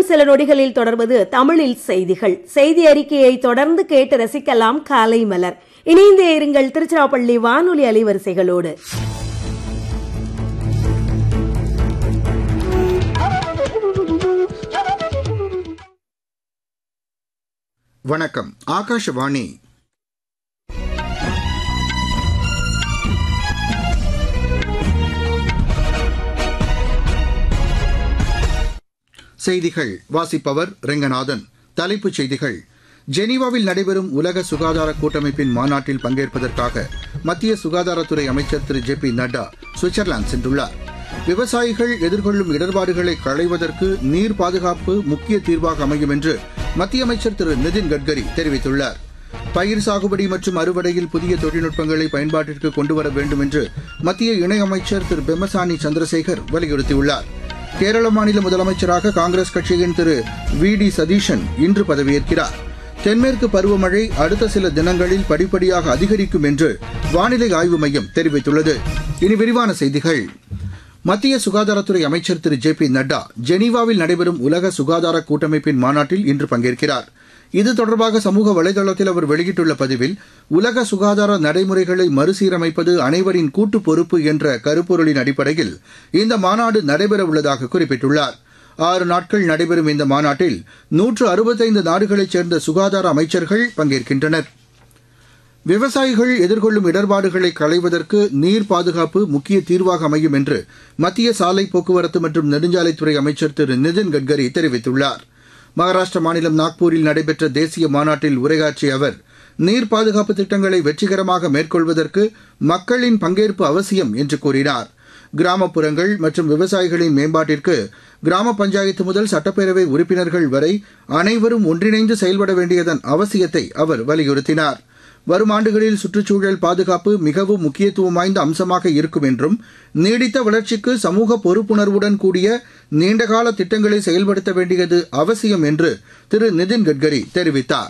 சில நொடிகளில் தொடர்வது தமிழில் செய்திகள் செய்தி அறிக்கையை தொடர்ந்து கேட்டு ரசிக்கலாம் காலை மலர் இணைந்தே இருங்கள் திருச்சிராப்பள்ளி வானொலி அலைவரிசைகளோடு வணக்கம் ஆகாஷவாணி செய்திகள் வாசிப்பவர் ரெங்கநாதன் தலைப்புச் செய்திகள் ஜெனீவாவில் நடைபெறும் உலக சுகாதார கூட்டமைப்பின் மாநாட்டில் பங்கேற்பதற்காக மத்திய சுகாதாரத்துறை அமைச்சர் Thiru J P Nadda Switzerland சென்றுள்ளார் விவசாயிகள் எதிர்கொள்ளும் இடர்பாடுகளை களைவதற்கு நீர் பாதுகாப்பு முக்கிய தீர்வாக அமையும் என்று மத்திய அமைச்சர் திரு நிதின் கட்கரி தெரிவித்துள்ளார் பயிர் சாகுபடி மற்றும் அறுவடையில் புதிய தொழில்நுட்பங்களை பயன்பாட்டிற்கு கொண்டுவர வேண்டும் என்று மத்திய இணையமைச்சர் திரு பெம்மசானி சந்திரசேகர் வலியுறுத்தியுள்ளார் கேரள மாநில முதலமைச்சராக காங்கிரஸ் கட்சியின் திரு வி டி சதீஷன் இன்று பதவியேற்கிறார் தென்மேற்கு பருவமழை அடுத்த சில தினங்களில் படிப்படியாக அதிகரிக்கும் என்று வானிலை ஆய்வு மையம் தெரிவித்துள்ளது இனி விரிவான செய்திகள் மத்திய சுகாதாரத்துறை அமைச்சர் திரு ஜே பி நட்டா ஜெனீவாவில் நடைபெறும் உலக சுகாதார கூட்டமைப்பின் மாநாட்டில் இன்று பங்கேற்கிறார் இது தொடர்பாக சமூக வலைதளத்தில் அவர் வெளியிட்டுள்ள பதிவில் உலக சுகாதார நடைமுறைகளை மறுசீரமைப்பது அனைவரின் கூட்டு பொறுப்பு என்ற கருப்பொருளின் அடிப்படையில் இந்த மாநாடு நடைபெறவுள்ளதாக குறிப்பிட்டுள்ளார் ஆறு நாட்கள் நடைபெறும் இந்த மாநாட்டில் நூற்று அறுபத்தைந்து நாடுகளைச் சேர்ந்த சுகாதார அமைச்சர்கள் பங்கேற்கின்றனர் விவசாயிகள் எதிர்கொள்ளும் இடர்பாடுகளை களைவதற்கு நீர் பாதுகாப்பு முக்கிய தீர்வாக அமையும் என்று மத்திய சாலை போக்குவரத்து மற்றும் நெடுஞ்சாலைத்துறை அமைச்சர் திரு நிதின் கட்கரி தெரிவித்துள்ளார் மகாராஷ்டிர மாநிலம் நாக்பூரில் நடைபெற்ற தேசிய மாநாட்டில் உரையாற்றிய அவர் நீர் பாதுகாப்பு திட்டங்களை வெற்றிகரமாக மேற்கொள்வதற்கு மக்களின் பங்கேற்பு அவசியம் என்று கூறினார் கிராமப்புறங்கள் மற்றும் விவசாயிகளின் மேம்பாட்டிற்கு கிராம பஞ்சாயத்து முதல் சட்டப்பேரவை உறுப்பினர்கள் வரை அனைவரும் ஒன்றிணைந்து செயல்பட வேண்டியதன் அவசியத்தை அவர் வலியுறுத்தினார் வரும் ஆண்டுகளில் சுற்றுச்சூழல் பாதுகாப்பு மிகவும் முக்கியத்துவம் வாய்ந்த அம்சமாக இருக்கும் என்றும் நீடித்த வளர்ச்சிக்கு சமூக பொறுப்புணர்வுடன் கூடிய நீண்டகால திட்டங்களை செயல்படுத்த வேண்டியது அவசியம் என்று திரு நிதின் கட்கரி தெரிவித்தார்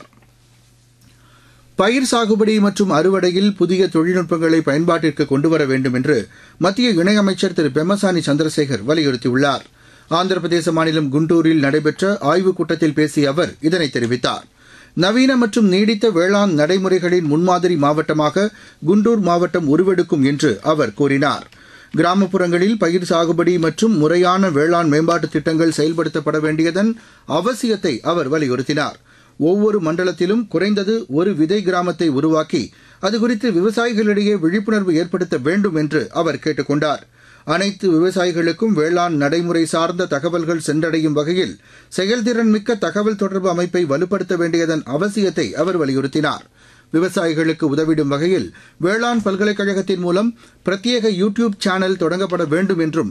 பயிர் சாகுபடி மற்றும் அறுவடையில் புதிய தொழில்நுட்பங்களை பயன்பாட்டிற்கு கொண்டுவர வேண்டும் என்று மத்திய இணையமைச்சர் திரு பெம்மசானி சந்திரசேகர் வலியுறுத்தியுள்ளார் ஆந்திர பிரதேச மாநிலம் குண்டூரில் நடைபெற்ற ஆய்வுக் கூட்டத்தில் பேசிய அவர் இதனை தெரிவித்தார் நவீன மற்றும் நீடித்த வேளாண் நடைமுறைகளின் முன்மாதிரி மாவட்டமாக குண்டூர் மாவட்டம் உருவெடுக்கும் என்று அவர் கூறினார் கிராமப்புறங்களில் பயிர் சாகுபடி மற்றும் முறையான வேளாண் மேம்பாட்டு திட்டங்கள் செயல்படுத்தப்பட வேண்டியதன் அவசியத்தை அவர் வலியுறுத்தினார் ஒவ்வொரு மண்டலத்திலும் குறைந்தது ஒரு விதை கிராமத்தை உருவாக்கி அது குறித்து விவசாயிகளிடையே விழிப்புணர்வு ஏற்படுத்த வேண்டும் என்று அவர் கேட்டுக் கொண்டார் அனைத்து விவசாயிகளுக்கும் வேளாண் நடைமுறை சார்ந்த தகவல்கள் சென்றடையும் வகையில் செயல்திறன் மிக்க தகவல் தொடர்பு அமைப்பை வலுப்படுத்த வேண்டியதன் அவசியத்தை அவர் வலியுறுத்தினார் விவசாயிகளுக்கு உதவிடும் வகையில் வேளாண் பல்கலைக்கழகத்தின் மூலம் பிரத்யேக யூ டியூப் சேனல் தொடங்கப்பட வேண்டும் என்றும்